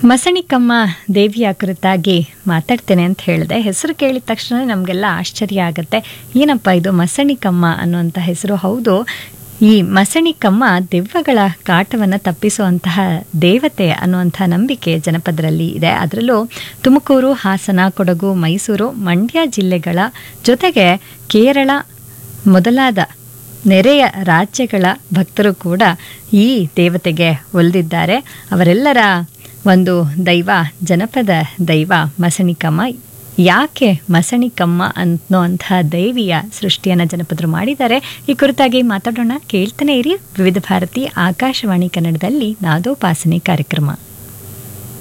ಮಸಣಿಕಮ್ಮ ದೇವಿಯ ಕುರಿತಾಗಿ ಮಾತಾಡ್ತೇನೆ ಅಂತ ಹೇಳಿದೆ ಹೆಸರು ಕೇಳಿದ ತಕ್ಷಣ ನಮಗೆಲ್ಲ ಆಶ್ಚರ್ಯ ಆಗುತ್ತೆ ಏನಪ್ಪ ಇದು ಮಸಣಿಕಮ್ಮ ಅನ್ನುವಂಥ ಹೆಸರು ಹೌದು ಈ ಮಸಣಿಕಮ್ಮ ದೆವ್ವಗಳ ಕಾಟವನ್ನು ತಪ್ಪಿಸುವಂತಹ ದೇವತೆ ಅನ್ನುವಂಥ ನಂಬಿಕೆ ಜನಪದರಲ್ಲಿ ಇದೆ ಅದರಲ್ಲೂ ತುಮಕೂರು ಹಾಸನ ಕೊಡಗು ಮೈಸೂರು ಮಂಡ್ಯ ಜಿಲ್ಲೆಗಳ ಜೊತೆಗೆ ಕೇರಳ ಮೊದಲಾದ ನೆರೆಯ ರಾಜ್ಯಗಳ ಭಕ್ತರು ಕೂಡ ಈ ದೇವತೆಗೆ ಒಲಿದಿದ್ದಾರೆ ಅವರೆಲ್ಲರ ಒಂದು ದೈವ ಜನಪದ ದೈವ ಮಸಣಿಕಮ್ಮ ಯಾಕೆ ಮಸಣಿಕಮ್ಮ ಅನ್ನುವಂತಹ ದೇವಿಯ ಸೃಷ್ಟಿಯನ್ನು ಜನಪದರು ಮಾಡಿದ್ದಾರೆ ಈ ಕುರಿತಾಗಿ ಮಾತಾಡೋಣ ಕೇಳ್ತಾನೆ ಇರಿ ವಿವಿಧ ಭಾರತಿ ಆಕಾಶವಾಣಿ ಕನ್ನಡದಲ್ಲಿ ನಾದೋಪಾಸನೆ ಕಾರ್ಯಕ್ರಮ